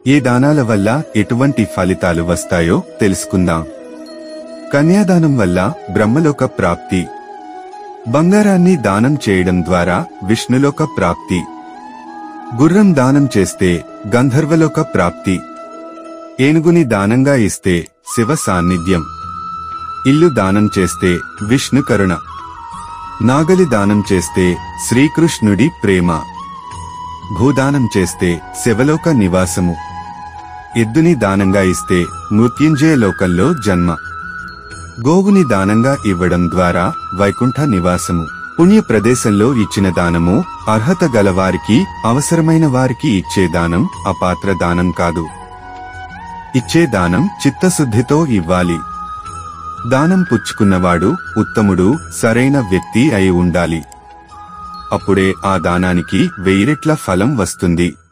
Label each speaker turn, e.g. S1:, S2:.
S1: ఏ దానాల వల్ల ఎటువంటి ఫలితాలు వస్తాయో తెలుసుకుందాం కన్యాదానం వల్ల బ్రహ్మలోక ప్రాప్తి బంగారాన్ని దానం చేయడం ద్వారా విష్ణులోక ప్రాప్తి గుర్రం దానం చేస్తే గంధర్వలోక ప్రాప్తి ఏనుగుని దానంగా ఇస్తే శివ సాన్నిధ్యం ఇల్లు దానం చేస్తే విష్ణు కరుణ నాగలి దానం చేస్తే శ్రీకృష్ణుడి ప్రేమ భూదానం చేస్తే శివలోక నివాసము ఎద్దుని దానంగా ఇస్తే మృత్యుంజయ లోకంలో జన్మ గోవుని దానంగా ఇవ్వడం ద్వారా వైకుంఠ నివాసము పుణ్య ప్రదేశంలో ఇచ్చిన దానము అర్హత గలవారికి అవసరమైన వారికి ఇచ్చే దానం అపాత్ర దానం కాదు ఇచ్చే దానం చిత్తశుద్ధితో ఇవ్వాలి దానం పుచ్చుకున్నవాడు ఉత్తముడు సరైన వ్యక్తి అయి ఉండాలి అప్పుడే ఆ దానానికి వెయ్యి రెట్ల ఫలం వస్తుంది